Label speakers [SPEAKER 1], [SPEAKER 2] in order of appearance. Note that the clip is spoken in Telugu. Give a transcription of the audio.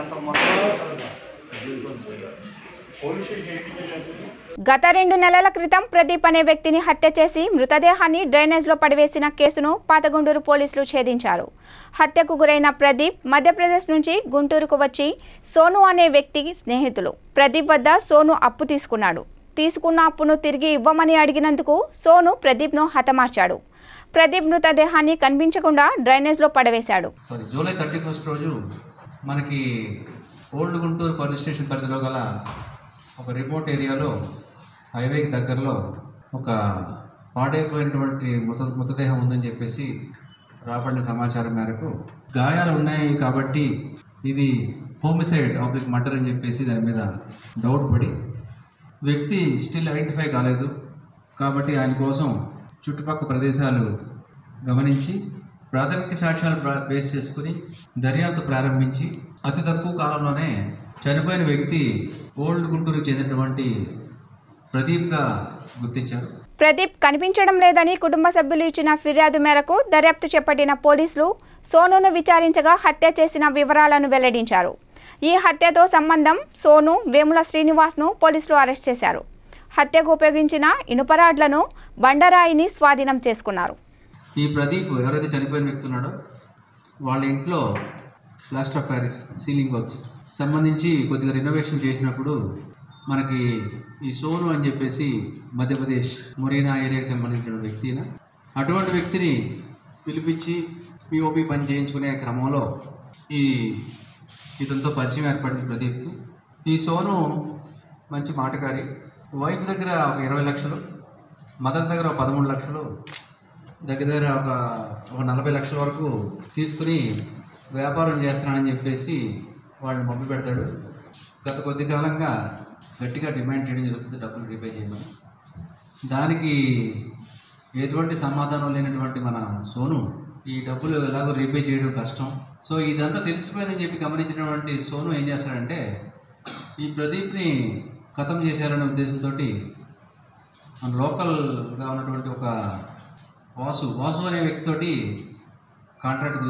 [SPEAKER 1] అంత మొత్తం
[SPEAKER 2] గత రెండు నెలల క్రితం ప్రదీప్ అనే వ్యక్తిని హత్య చేసి మృతదేహాన్ని డ్రైనేజ్లో పడివేసిన కేసును పాతగుంటూరు పోలీసులు ఛేదించారు హత్యకు గురైన ప్రదీప్ మధ్యప్రదేశ్ నుంచి గుంటూరుకు వచ్చి సోను అనే వ్యక్తి స్నేహితులు ప్రదీప్ వద్ద సోను అప్పు తీసుకున్నాడు తీసుకున్న అప్పును తిరిగి ఇవ్వమని అడిగినందుకు సోను ప్రదీప్ను హతమార్చాడు ప్రదీప్ మృతదేహాన్ని కనిపించకుండా డ్రైనేజ్లో పడవేశాడు
[SPEAKER 3] సారీ జూలై థర్టీ ఫస్ట్ రోజు మనకి ఓల్డ్ గుంటూరు పోలీస్ స్టేషన్ పరిధిలో గల ఒక రిమోట్ ఏరియాలో హైవేకి దగ్గరలో ఒక పాడైపోయినటువంటి మృత మృతదేహం ఉందని చెప్పేసి రాబడిన సమాచారం మేరకు గాయాలు ఉన్నాయి కాబట్టి ఇది హోమిసైడ్ ఆబ్లిక్ మర్డర్ అని చెప్పేసి దాని మీద డౌట్ పడి వ్యక్తి స్టిల్ ఐడెంటిఫై కాలేదు కాబట్టి ఆయన కోసం చుట్టుపక్కల ప్రదేశాలు గమనించి ప్రాథమిక సాక్ష్యాలు ప్రా- బేస్ చేసుకుని దర్యాప్తు ప్రారంభించి అతి తక్కువ కాలంలోనే చనిపోయిన వ్యక్తి ఓల్డ్ గుంటూరుకు చెందినటువంటి ప్రదీప్గా గుర్తించారు
[SPEAKER 2] ప్రదీప్ కనిపించడం లేదని కుటుంబ సభ్యులు ఇచ్చిన ఫిర్యాదు మేరకు దర్యాప్తు చేపట్టిన పోలీసులు సోనును విచారించగా హత్య చేసిన వివరాలను వెల్లడించారు ఈ హత్యతో సంబంధం సోను వేముల శ్రీనివాస్ను పోలీసులు అరెస్ట్ చేశారు హత్యకు ఉపయోగించిన ఇనుపరాడ్లను బండరాయిని స్వాధీనం చేసుకున్నారు
[SPEAKER 3] ఈ ప్రదీప్ ఎవరైతే చనిపోయిన వ్యక్తి ఉన్నాడో వాళ్ళ ఇంట్లో plaster of Paris ceiling works సంబంధించి కొద్దిగా రినోవేషన్ చేసినప్పుడు మనకి ఈ సోను అని చెప్పేసి మధ్యప్రదేశ్ మొరీనా ఏరియాకి సంబంధించిన వ్యక్తిన అటువంటి వ్యక్తిని పిలిపించి పిఓపి పని చేయించుకునే క్రమంలో ఈ ఇతనితో పరిచయం ఏర్పడింది ప్రదీప్కి ఈ సోను మంచి మాటకారి వైఫ్ దగ్గర ఒక ఇరవై లక్షలు మదర్ దగ్గర ఒక పదమూడు లక్షలు దగ్గర దగ్గర ఒక ఒక నలభై లక్షల వరకు తీసుకుని వ్యాపారం చేస్తున్నానని చెప్పేసి వాళ్ళని మబ్బు పెడతాడు గత కొద్ది కాలంగా గట్టిగా డిమాండ్ చేయడం జరుగుతుంది డబ్బులు రీపే చేయమని దానికి ఎటువంటి సమాధానం లేనటువంటి మన సోను ఈ డబ్బులు ఎలాగో రీపే చేయడం కష్టం సో ఇదంతా తెలిసిపోయిందని చెప్పి గమనించినటువంటి సోను ఏం చేస్తాడంటే ఈ ప్రదీప్ని ఖతం చేశారనే ఉద్దేశంతో మన లోకల్గా ఉన్నటువంటి ఒక వాసు వాసు అనే వ్యక్తితోటి కాంట్రాక్ట్